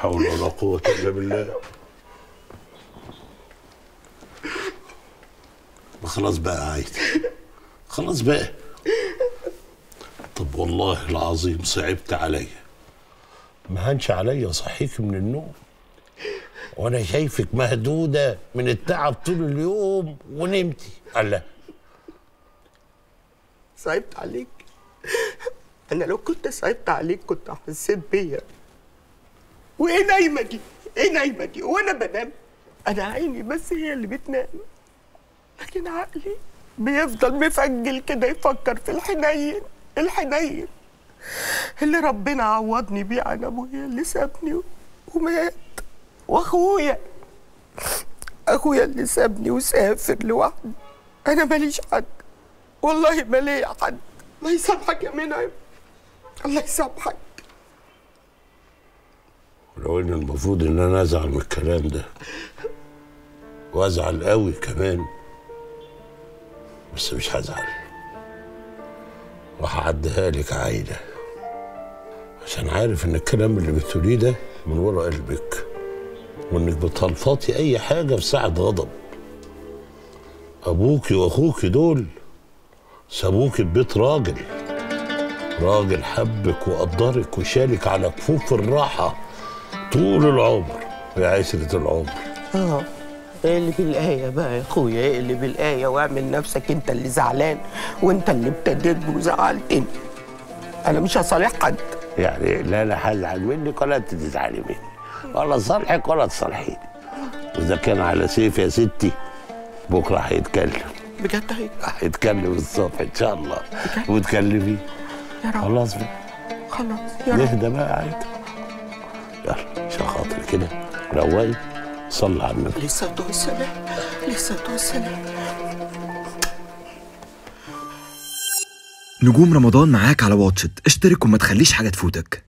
حول ولا قوة إلا بالله ما خلاص بقى عايد خلاص بقى طب والله العظيم صعبت عليا ما هنش عليا صحيك من النوم وانا شايفك مهدودة من التعب طول اليوم ونمتي الله صعبت عليك انا لو كنت صعبت عليك كنت حسيت بيا وايه نايمه دي ايه نايمه دي وانا بنام انا عيني بس هي اللي بتنام لكن عقلي بيفضل مفجل كده يفكر في الحنين الحنين اللي ربنا عوضني بيه عن ابويا اللي سابني ومات واخويا اخويا اللي سابني وسافر لوحدي انا ماليش حد والله ما ليا حد الله يسامحك يا منعم الله يسامحك ولو ان المفروض ان انا ازعل من الكلام ده وازعل قوي كمان بس مش هزعل وهعديها لك عايده عشان عارف ان الكلام اللي بتقوليه ده من ورا قلبك وانك بتلفظي اي حاجه في ساعه غضب ابوكي واخوكي دول سابوكي ببيت راجل راجل حبك وقدرك وشالك على كفوف الراحه طول العمر يا عشرة العمر اه ايه اللي بالآية بقى يا اخويا ايه اللي بالآية واعمل نفسك انت اللي زعلان وانت اللي ابتديت وزعلتني انا مش هصالح حد يعني لا انا هزعل منك ولا انت تزعلي مني ولا صالحك ولا تصالحيني واذا كان على سيف يا ستي بكره هيتكلم بجد هيك هيتكلم الصبح ان شاء الله وتكلمي يا رب خلاص بقى خلاص يا رب نهدى بقى عادي يلا عشان خاطر كده روقي صلي على النبي عليه الصلاة والسلام عليه الصلاة والسلام نجوم رمضان معاك على واتشت اشترك وما تخليش حاجة تفوتك